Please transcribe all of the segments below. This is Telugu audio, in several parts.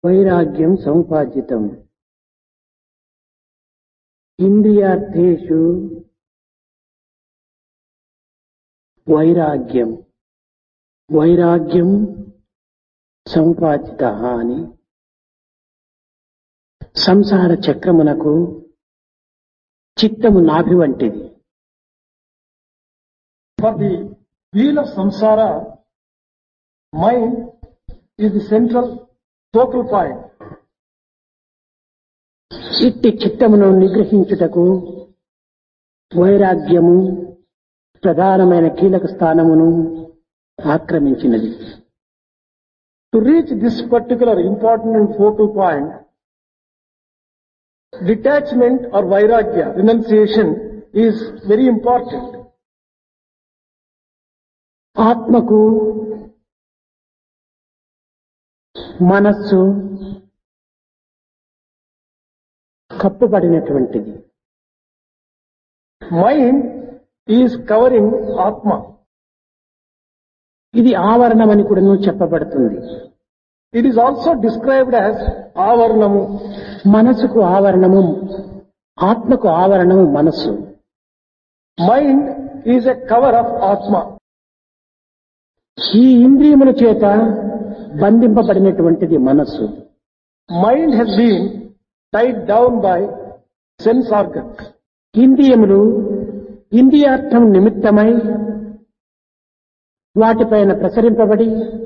వైరాగ్యం సముపార్జితం ఇంద్రియార్థేషు వైరాగ్యం వైరాగ్యం సముపార్జిత అని సంసార చక్రమునకు చిత్తము నాభి వంటిది For the wheel of samsara, mind is the central focal point. ఇట్టి చిత్తమును నిగ్రహించుటకు వైరాగ్యము ప్రధానమైన కీలక స్థానమును ఆక్రమించినది To reach this particular important and focal point, detachment or vairagya, renunciation, is very important. ఆత్మకు మనస్సు కప్పుబడినటువంటిది Mind is covering Atma. ఇది ఆవరణమని కూడాను చెప్పబడుతుంది It is also described as avarnamu. మనసుకు ఆవరణము ఆత్మకు ఆవరణము మనస్సు Mind is a cover of Atma. ఈ ఇంద్రియముల చేత బంధింపబడినటువంటిది మనస్సు Mind has been tied down by sense organs. ఇంద్రియములు ఇంద్రియార్థం నిమిత్తమై వాటిపైన ప్రసరింపబడి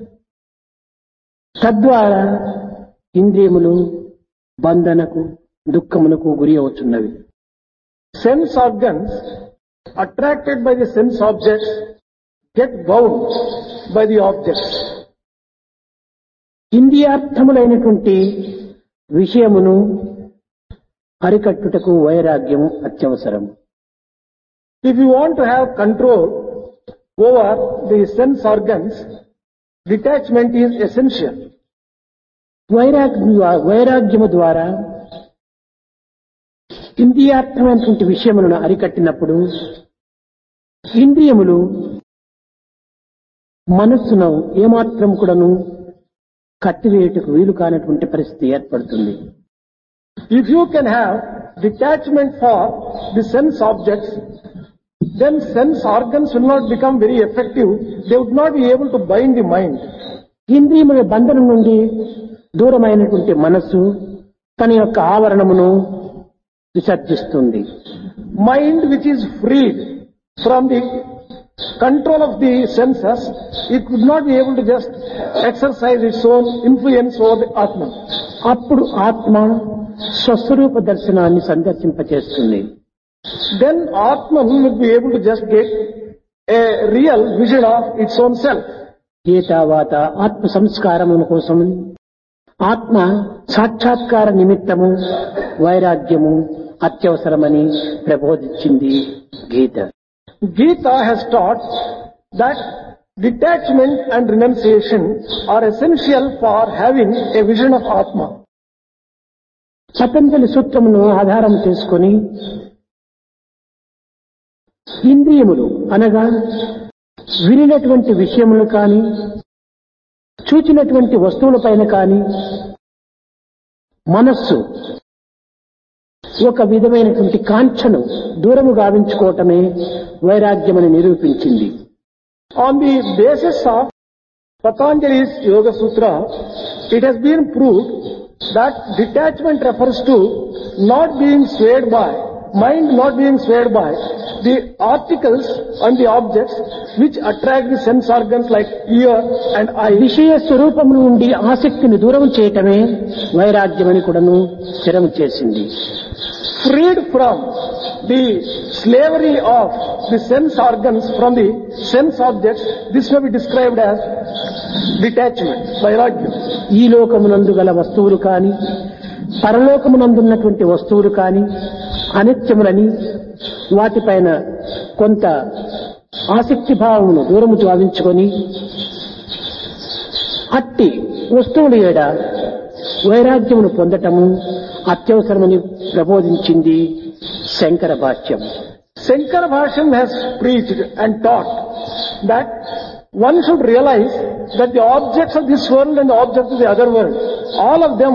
తద్వారా ఇంద్రియములు బంధనకు దుఃఖములకు గురి అవుతున్నవి Sense organs, attracted by the sense objects, get bound by the objects. ఇంద్రియార్థములైనటువంటి విషయమును అరికట్టుటకు వైరాగ్యము అత్యవసరం If you want to have control over the sense organs, detachment is essential. వైరాగ్య వైరాగ్యము ద్వారా ఇంద్రియార్థమైనటువంటి విషయములను అరికట్టినప్పుడు ఇంద్రియములు మనస్సును ఏమాత్రం కూడాను కట్టివేయటకు వీలు కానటువంటి పరిస్థితి ఏర్పడుతుంది If you can have detachment for the sense objects, then sense organs will not become very effective. They would not be able to bind the mind. ఇంద్రియముల బంధనం నుండి దూరమైనటువంటి మనస్సు తన యొక్క ఆవరణమును విసర్జిస్తుంది Mind which is freed from the control of the senses, it could not be able to just exercise its own influence over the Atman. అప్పుడు ఆత్మ స్వస్వరూప దర్శనాన్ని సందర్శింపచేస్తుంది Then Atman will be able to just get a real vision of its own self. ఏతావాత ఆత్మ సంస్కారముల కోసం ఆత్మ సాక్షాత్కార నిమిత్తము వైరాగ్యము అత్యవసరమని ప్రబోధించింది గీత Gita has taught that detachment and renunciation are essential for having a vision of Atma. Patanjali సూత్రమును ఆధారం చేసుకొని ఇంద్రియములు అనగా వినినటువంటి విషయములు కాని చూచినటువంటి వస్తువులపైన కాని మనస్సు ఒక విధమైనటువంటి కాంక్షను దూరము గావించుకోవటమే వైరాగ్యమని నిరూపించింది On the basis of Patanjali's Yoga Sutra, it has been proved that detachment refers to not being swayed by, mind not being swayed by the articles and the objects which attract the sense organs like ear and eye. విషయ స్వరూపము నుండి ఆసక్తిని దూరం చేయటమే వైరాగ్యమని కూడాను స్థిరం చేసింది freed from the slavery of the sense organs from the sense objects, this may be described as detachment, vairagya. ఈ లోకమునందు గల వస్తువులు కాని పరలోకమునందున్నటువంటి వస్తువులు కాని అనిత్యములని వాటిపైన కొంత ఆసక్తి భావమును దూరము భావించుకొని అట్టి వస్తువుల ఏడ వైరాగ్యమును పొందటము అత్యవసరమని ప్రబోధించింది శంకర భాష్యం Shankara Bhashan has preached and taught that one should realize that the objects of this world and the objects of the other world all of them